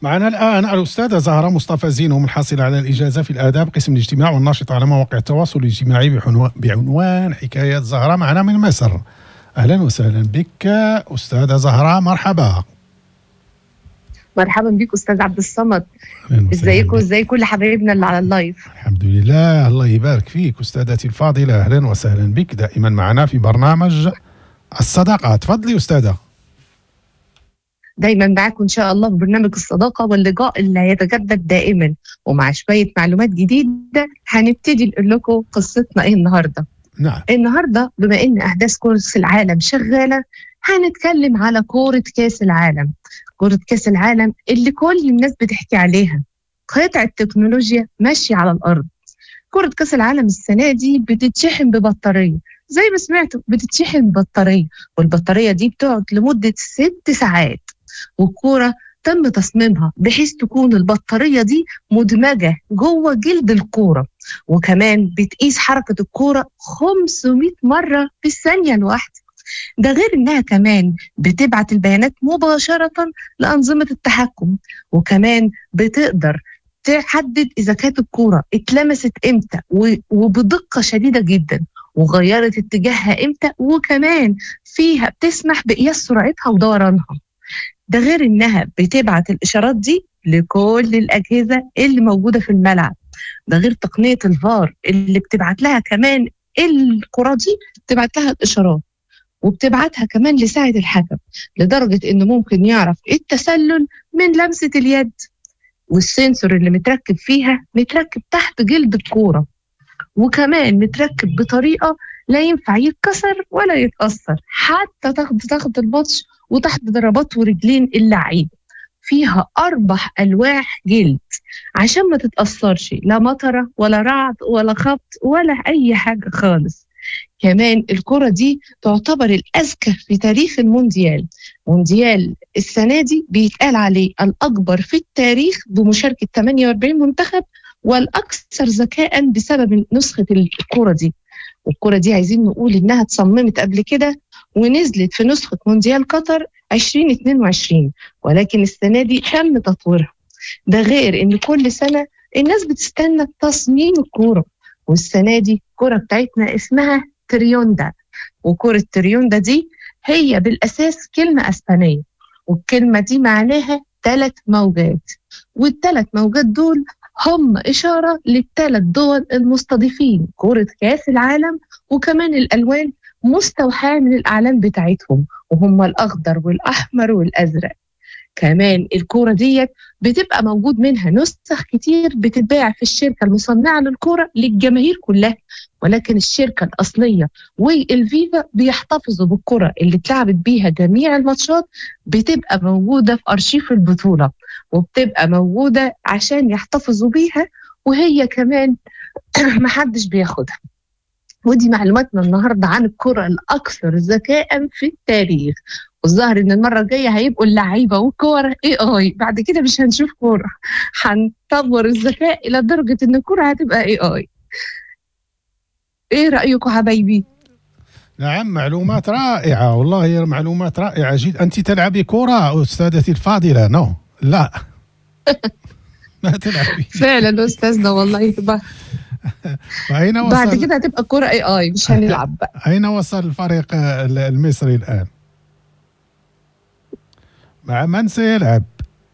معنا الآن الأستاذة زهرة مصطفى زينو محصلة على الإجازة في الآداب قسم الاجتماع والناشطة على مواقع التواصل الاجتماعي بعنوان حكاية زهرة معنا من مصر أهلا وسهلا بك أستاذة زهرة مرحبا مرحبا بك استاذ عبد الصمد ازيكم ازاي كل حبايبنا اللي على اللايف الحمد لله الله يبارك فيك استاذتي الفاضله اهلا وسهلا بك دائما معنا في برنامج الصداقه تفضلي استاذه دايما معاكم ان شاء الله في برنامج الصداقه واللقاء اللي هيتجدد دائما ومع شويه معلومات جديده هنبتدي نقول لكم قصتنا ايه النهارده نعم النهارده بما ان احداث كاس العالم شغاله هنتكلم على كوره كاس العالم كرة كأس العالم اللي كل الناس بتحكي عليها قطع التكنولوجيا ماشية على الأرض كرة كأس العالم السنة دي بتتشحن ببطارية زي ما سمعتوا بتتشحن ببطارية والبطارية دي بتقعد لمدة ست ساعات والكورة تم تصميمها بحيث تكون البطارية دي مدمجة جوه جلد الكورة وكمان بتقيس حركة الكورة 500 مرة في الثانية الواحدة ده غير انها كمان بتبعت البيانات مباشره لانظمه التحكم وكمان بتقدر تحدد اذا كانت الكوره اتلمست امتى وبدقه شديده جدا وغيرت اتجاهها امتى وكمان فيها بتسمح بقياس سرعتها ودورانها ده غير انها بتبعت الاشارات دي لكل الاجهزه اللي موجوده في الملعب ده غير تقنيه الفار اللي بتبعت لها كمان الكره دي بتبعت لها الاشارات وبتبعتها كمان لساعد الحكم لدرجة إنه ممكن يعرف التسلل من لمسة اليد والسنسور اللي متركب فيها متركب تحت جلد الكورة وكمان متركب بطريقة لا ينفع يتكسر ولا يتأثر حتى تاخد تاخد الماتش وتحت ضربات ورجلين اللعيب فيها أربع ألواح جلد عشان ما تتأثرش لا مطرة ولا رعد ولا خبط ولا أي حاجة خالص كمان الكرة دي تعتبر الأذكى في تاريخ المونديال مونديال السنة دي بيتقال عليه الأكبر في التاريخ بمشاركة 48 منتخب والأكثر ذكاء بسبب نسخة الكرة دي والكرة دي عايزين نقول إنها اتصممت قبل كده ونزلت في نسخة مونديال قطر 2022 ولكن السنة دي تم تطويرها ده غير إن كل سنة الناس بتستنى تصميم الكورة والسنة دي الكرة بتاعتنا اسمها تريوندا وكرة تريوندا دي هي بالأساس كلمة أسبانية والكلمة دي معناها ثلاث موجات والثلاث موجات دول هم إشارة للثلاث دول المستضيفين كرة كأس العالم وكمان الألوان مستوحاة من الأعلام بتاعتهم وهم الأخضر والأحمر والأزرق كمان الكورة ديت بتبقى موجود منها نسخ كتير بتتباع في الشركة المصنعة للكورة للجماهير كلها ولكن الشركة الأصلية والفيفا بيحتفظوا بالكرة اللي اتلعبت بيها جميع الماتشات بتبقى موجودة في أرشيف البطولة وبتبقى موجودة عشان يحتفظوا بيها وهي كمان محدش بياخدها ودي معلوماتنا النهارده عن الكرة الأكثر ذكاء في التاريخ والظاهر ان المره الجايه هيبقوا اللعيبه والكور اي اي بعد كده مش هنشوف كوره هنطور الذكاء الى درجه ان الكوره هتبقى اي اي ايه رايكم حبايبي نعم معلومات رائعة والله معلومات رائعة جدا أنت تلعبي كرة أستاذتي الفاضلة نو لا ما تلعبي فعلا أستاذنا والله يبقى أين وصل بعد كده هتبقى كرة اي اي مش هنلعب بقى أين وصل الفريق المصري الآن؟ مع من سيلعب؟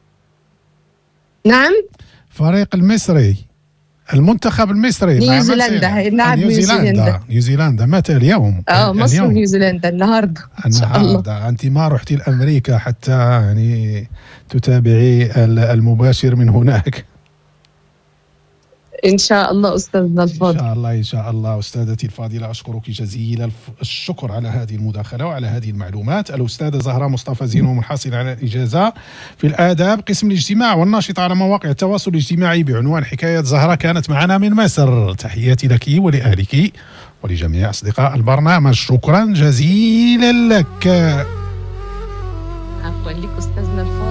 نعم فريق المصري المنتخب المصري نيوزيلندا هيلعب نيوزيلندا نيوزيلندا متى اليوم؟ اه مصر ونيوزيلندا النهارده ان شاء الله انت ما رحتي لامريكا حتى يعني تتابعي المباشر من هناك ان شاء الله استاذنا الفاضل ان شاء الله ان شاء الله استاذتي الفاضله اشكرك جزيل الشكر على هذه المداخله وعلى هذه المعلومات الاستاذه زهراء مصطفى زينو منحصل على الاجازه في الاداب قسم الاجتماع والناشطه على مواقع التواصل الاجتماعي بعنوان حكايه زهراء كانت معنا من مصر تحياتي لك ولاهلك ولجميع اصدقاء البرنامج شكرا جزيلا لك عفوا لك استاذنا الفاضل